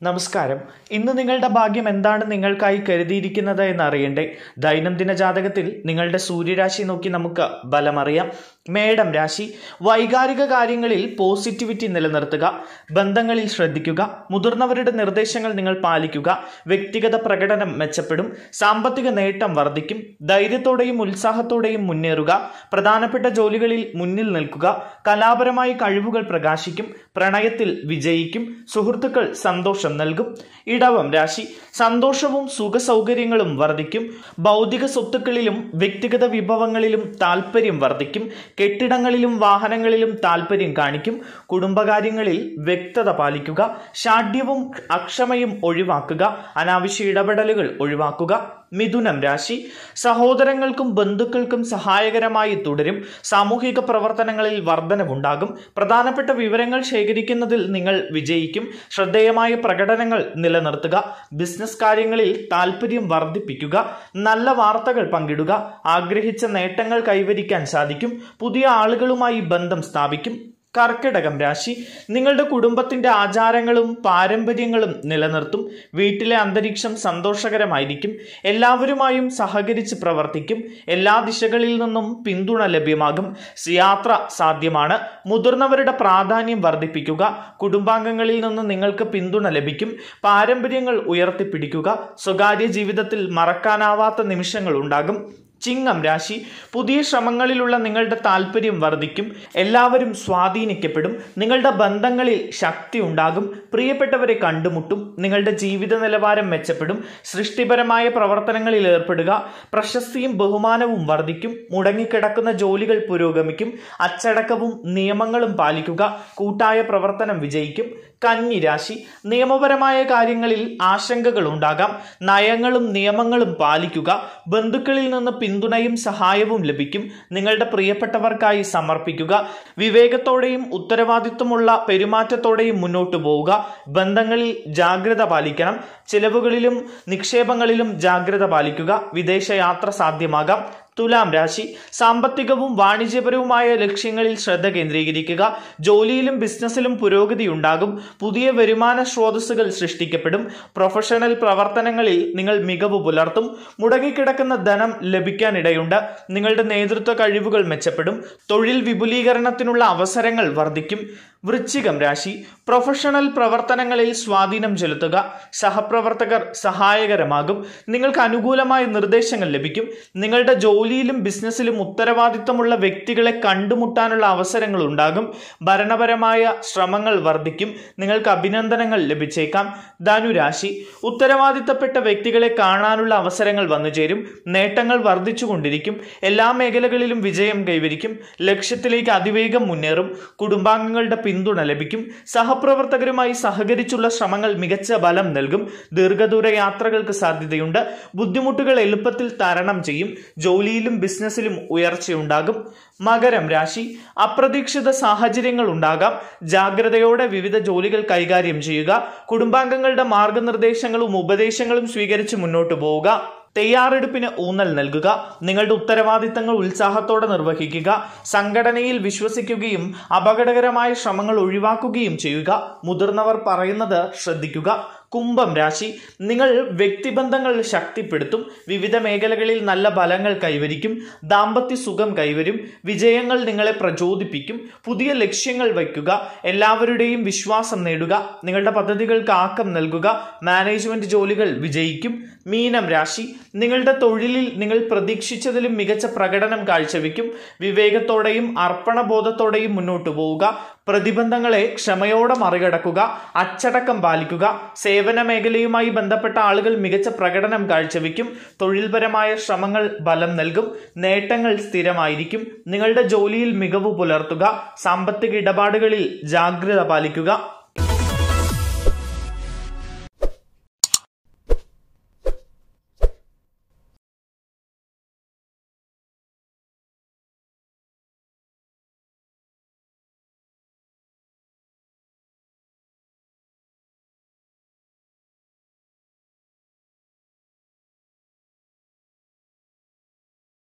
നമസ്കാരം ഇന്ന് നിങ്ങളുടെ ഭാഗ്യം എന്താണ് നിങ്ങൾക്കായി കരുതിയിരിക്കുന്നത് എന്ന് അറിയണ്ടേ ദൈനംദിന ജാതകത്തിൽ നിങ്ങളുടെ സൂര്യരാശി നോക്കി നമുക്ക് ബലമറിയാം മേടം രാശി വൈകാരിക കാര്യങ്ങളിൽ പോസിറ്റിവിറ്റി നിലനിർത്തുക ബന്ധങ്ങളിൽ ശ്രദ്ധിക്കുക മുതിർന്നവരുടെ നിർദ്ദേശങ്ങൾ നിങ്ങൾ പാലിക്കുക വ്യക്തിഗത പ്രകടനം മെച്ചപ്പെടും സാമ്പത്തിക നേട്ടം വർദ്ധിക്കും ധൈര്യത്തോടെയും ഉത്സാഹത്തോടെയും മുന്നേറുക പ്രധാനപ്പെട്ട ജോലികളിൽ മുന്നിൽ നിൽക്കുക കലാപരമായ കഴിവുകൾ പ്രകാശിക്കും പ്രണയത്തിൽ വിജയിക്കും സുഹൃത്തുക്കൾ സന്തോഷം നൽകും ഇടവം രാശി സന്തോഷവും സുഖസൗകര്യങ്ങളും വർദ്ധിക്കും ഭൗതിക സ്വത്തുക്കളിലും വ്യക്തിഗത വിഭവങ്ങളിലും താല്പര്യം വർദ്ധിക്കും കെട്ടിടങ്ങളിലും വാഹനങ്ങളിലും താല്പര്യം കാണിക്കും കുടുംബകാര്യങ്ങളിൽ വ്യക്തത പാലിക്കുക ഷാഢ്യവും അക്ഷമയും ഒഴിവാക്കുക അനാവശ്യ ഇടപെടലുകൾ ഒഴിവാക്കുക മിഥുനം രാശി സഹോദരങ്ങൾക്കും ബന്ധുക്കൾക്കും സഹായകരമായി തുടരും സാമൂഹിക പ്രവർത്തനങ്ങളിൽ വർധനവുണ്ടാകും പ്രധാനപ്പെട്ട വിവരങ്ങൾ ശേഖരിക്കുന്നതിൽ നിങ്ങൾ വിജയിക്കും ശ്രദ്ധേയമായ പ്രകടനങ്ങൾ നിലനിർത്തുക ബിസിനസ് കാര്യങ്ങളിൽ താല്പര്യം വർദ്ധിപ്പിക്കുക നല്ല വാർത്തകൾ പങ്കിടുക ആഗ്രഹിച്ച നേട്ടങ്ങൾ കൈവരിക്കാൻ സാധിക്കും പുതിയ ആളുകളുമായി ബന്ധം സ്ഥാപിക്കും കർക്കിടകം രാശി നിങ്ങളുടെ കുടുംബത്തിന്റെ ആചാരങ്ങളും പാരമ്പര്യങ്ങളും നിലനിർത്തും വീട്ടിലെ അന്തരീക്ഷം സന്തോഷകരമായിരിക്കും എല്ലാവരുമായും സഹകരിച്ച് പ്രവർത്തിക്കും എല്ലാ ദിശകളിൽ നിന്നും പിന്തുണ ലഭ്യമാകും യാത്ര സാധ്യമാണ് മുതിർന്നവരുടെ പ്രാധാന്യം വർദ്ധിപ്പിക്കുക കുടുംബാംഗങ്ങളിൽ നിന്ന് നിങ്ങൾക്ക് പിന്തുണ ലഭിക്കും പാരമ്പര്യങ്ങൾ ഉയർത്തിപ്പിടിക്കുക സ്വകാര്യ ജീവിതത്തിൽ മറക്കാനാവാത്ത നിമിഷങ്ങൾ ഉണ്ടാകും ചിങ്ങം രാശി പുതിയ ശ്രമങ്ങളിലുള്ള നിങ്ങളുടെ താല്പര്യം വർദ്ധിക്കും എല്ലാവരും സ്വാധീനിക്കപ്പെടും നിങ്ങളുടെ ബന്ധങ്ങളിൽ ശക്തി ഉണ്ടാകും പ്രിയപ്പെട്ടവരെ കണ്ടുമുട്ടും നിങ്ങളുടെ ജീവിത നിലവാരം മെച്ചപ്പെടും സൃഷ്ടിപരമായ പ്രവർത്തനങ്ങളിൽ ഏർപ്പെടുക പ്രശസ്തിയും ബഹുമാനവും വർദ്ധിക്കും മുടങ്ങിക്കിടക്കുന്ന ജോലികൾ പുരോഗമിക്കും അച്ചടക്കവും നിയമങ്ങളും പാലിക്കുക കൂട്ടായ പ്രവർത്തനം വിജയിക്കും കന്നി രാശി നിയമപരമായ കാര്യങ്ങളിൽ ആശങ്കകൾ ഉണ്ടാകാം നയങ്ങളും നിയമങ്ങളും പാലിക്കുക ബന്ധുക്കളിൽ നിന്ന് പിന്തുണയും സഹായവും ലഭിക്കും നിങ്ങളുടെ പ്രിയപ്പെട്ടവർക്കായി സമർപ്പിക്കുക വിവേകത്തോടെയും ഉത്തരവാദിത്വമുള്ള പെരുമാറ്റത്തോടെയും മുന്നോട്ടു പോവുക ബന്ധങ്ങളിൽ ജാഗ്രത പാലിക്കണം ചിലവുകളിലും നിക്ഷേപങ്ങളിലും ജാഗ്രത പാലിക്കുക വിദേശയാത്ര സാധ്യമാകാം തുലാം രാശി സാമ്പത്തികവും വാണിജ്യപരവുമായ ലക്ഷ്യങ്ങളിൽ ശ്രദ്ധ കേന്ദ്രീകരിക്കുക ജോലിയിലും ബിസിനസ്സിലും പുരോഗതി ഉണ്ടാകും പുതിയ വരുമാന സ്രോതസ്സുകൾ സൃഷ്ടിക്കപ്പെടും പ്രൊഫഷണൽ പ്രവർത്തനങ്ങളിൽ നിങ്ങൾ മികവ് പുലർത്തും മുടങ്ങിക്കിടക്കുന്ന ധനം ലഭിക്കാനിടയുണ്ട് നിങ്ങളുടെ നേതൃത്വ കഴിവുകൾ മെച്ചപ്പെടും തൊഴിൽ വിപുലീകരണത്തിനുള്ള അവസരങ്ങൾ വർദ്ധിക്കും വൃശ്ചികം രാശി പ്രൊഫഷണൽ പ്രവർത്തനങ്ങളിൽ സ്വാധീനം ചെലുത്തുക സഹപ്രവർത്തകർ സഹായകരമാകും നിങ്ങൾക്ക് അനുകൂലമായ നിർദ്ദേശങ്ങൾ ലഭിക്കും നിങ്ങളുടെ ജോലിയിലും ബിസിനസ്സിലും ഉത്തരവാദിത്തമുള്ള വ്യക്തികളെ കണ്ടുമുട്ടാനുള്ള അവസരങ്ങൾ ഉണ്ടാകും ഭരണപരമായ ശ്രമങ്ങൾ വർദ്ധിക്കും നിങ്ങൾക്ക് അഭിനന്ദനങ്ങൾ ലഭിച്ചേക്കാം ധനുരാശി ഉത്തരവാദിത്തപ്പെട്ട വ്യക്തികളെ കാണാനുള്ള അവസരങ്ങൾ വന്നുചേരും നേട്ടങ്ങൾ വർദ്ധിച്ചുകൊണ്ടിരിക്കും എല്ലാ മേഖലകളിലും വിജയം കൈവരിക്കും ലക്ഷ്യത്തിലേക്ക് അതിവേഗം മുന്നേറും കുടുംബാംഗങ്ങളുടെ പിന്തുണ ലഭിക്കും സഹപ്രവർത്തകരുമായി സഹകരിച്ചുള്ള ശ്രമങ്ങൾ മികച്ച ബലം നൽകും ദീർഘദൂര യാത്രകൾക്ക് സാധ്യതയുണ്ട് ബുദ്ധിമുട്ടുകൾ എളുപ്പത്തിൽ തരണം ചെയ്യും ജോലിയിലും ബിസിനസ്സിലും ഉയർച്ചയുണ്ടാകും മകരം രാശി അപ്രതീക്ഷിത സാഹചര്യങ്ങൾ ഉണ്ടാകാം ജാഗ്രതയോടെ വിവിധ ജോലികൾ കൈകാര്യം ചെയ്യുക കുടുംബാംഗങ്ങളുടെ മാർഗനിർദ്ദേശങ്ങളും ഉപദേശങ്ങളും സ്വീകരിച്ച് മുന്നോട്ട് പോവുക തയ്യാറെടുപ്പിന് ഊന്നൽ നൽകുക നിങ്ങളുടെ ഉത്തരവാദിത്തങ്ങൾ ഉത്സാഹത്തോടെ നിർവഹിക്കുക സംഘടനയിൽ വിശ്വസിക്കുകയും അപകടകരമായ ശ്രമങ്ങൾ ഒഴിവാക്കുകയും ചെയ്യുക മുതിർന്നവർ പറയുന്നത് ശ്രദ്ധിക്കുക കുംഭം രാശി നിങ്ങൾ വ്യക്തിബന്ധങ്ങൾ ശക്തിപ്പെടുത്തും വിവിധ മേഖലകളിൽ നല്ല ഫലങ്ങൾ കൈവരിക്കും ദാമ്പത്യ സുഖം കൈവരും വിജയങ്ങൾ നിങ്ങളെ പ്രചോദിപ്പിക്കും പുതിയ ലക്ഷ്യങ്ങൾ വയ്ക്കുക എല്ലാവരുടെയും വിശ്വാസം നേടുക നിങ്ങളുടെ പദ്ധതികൾക്ക് ആക്കം നൽകുക മാനേജ്മെന്റ് ജോലികൾ വിജയിക്കും മീനം രാശി നിങ്ങളുടെ തൊഴിലിൽ നിങ്ങൾ പ്രതീക്ഷിച്ചതിലും മികച്ച പ്രകടനം കാഴ്ചവെക്കും വിവേകത്തോടെയും അർപ്പണബോധത്തോടെയും മുന്നോട്ടു പോവുക പ്രതിബന്ധങ്ങളെ ക്ഷമയോടെ മറികടക്കുക അച്ചടക്കം പാലിക്കുക സേവന മേഖലയുമായി ബന്ധപ്പെട്ട ആളുകൾ മികച്ച പ്രകടനം കാഴ്ചവെക്കും തൊഴിൽപരമായ ശ്രമങ്ങൾ ബലം നൽകും നേട്ടങ്ങൾ സ്ഥിരമായിരിക്കും നിങ്ങളുടെ ജോലിയിൽ മികവ് പുലർത്തുക സാമ്പത്തിക ഇടപാടുകളിൽ ജാഗ്രത പാലിക്കുക